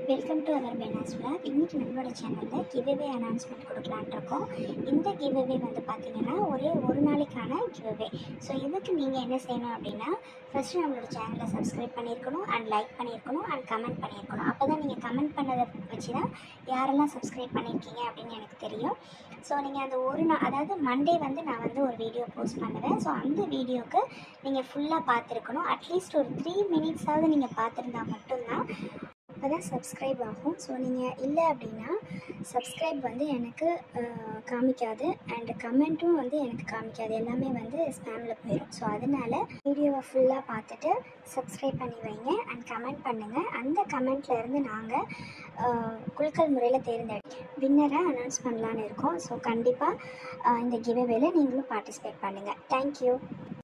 welcome to our பெனாஸ் vlog இன்றைக்கி நம்மளோட சேனலில் கிவ்அவே அனௌன்ஸ்மெண்ட் கொடுக்கலான்ட்டு இருக்கோம் இந்த கிவ்அவே வந்து பார்த்தீங்கன்னா ஒரே ஒரு நாளைக்கான கிவ்அவே ஸோ இதுக்கு நீங்கள் என்ன செய்யணும் அப்படின்னா ஃபஸ்ட்டு நம்மளோட சேனலை சப்ஸ்கிரைப் பண்ணியிருக்கணும் அண்ட் லைக் பண்ணியிருக்கணும் அண்ட் கமெண்ட் பண்ணியிருக்கணும் அப்போ தான் நீங்கள் கமெண்ட் பண்ணதை வச்சு தான் யாரெல்லாம் சப்ஸ்கிரைப் பண்ணியிருக்கீங்க அப்படின்னு எனக்கு தெரியும் ஸோ நீங்கள் அந்த ஒரு நாள் அதாவது மண்டே வந்து நான் வந்து ஒரு வீடியோ போஸ்ட் பண்ணுவேன் ஸோ அந்த வீடியோக்கு நீங்கள் ஃபுல்லாக பார்த்துருக்கணும் அட்லீஸ்ட் ஒரு த்ரீ மினிட்ஸாவது நீங்கள் பார்த்துருந்தா மட்டும்தான் அப்போ தான் சப்ஸ்கிரைப் ஆகும் ஸோ நீங்கள் இல்லை அப்படின்னா சப்ஸ்கிரைப் வந்து எனக்கு அஹ், காமிக்காது அண்ட் கமெண்ட்டும் வந்து எனக்கு காமிக்காது எல்லாமே வந்து ஸ்பேமில் போயிடும் ஸோ அதனால வீடியோவை ஃபுல்லாக பார்த்துட்டு சப்ஸ்கிரைப் பண்ணி வைங்க அண்ட் கமெண்ட் பண்ணுங்கள் அந்த கமெண்ட்ல இருந்து நாங்கள் குலுக்கல் முறையில் தேர்ந்தெடு வின்னரை அனௌன்ஸ் பண்ணலான்னு இருக்கோம் ஸோ கண்டிப்பாக இந்த கிவ்அவேல நீங்களும் பார்ட்டிசிபேட் பண்ணுங்கள் தேங்க்யூ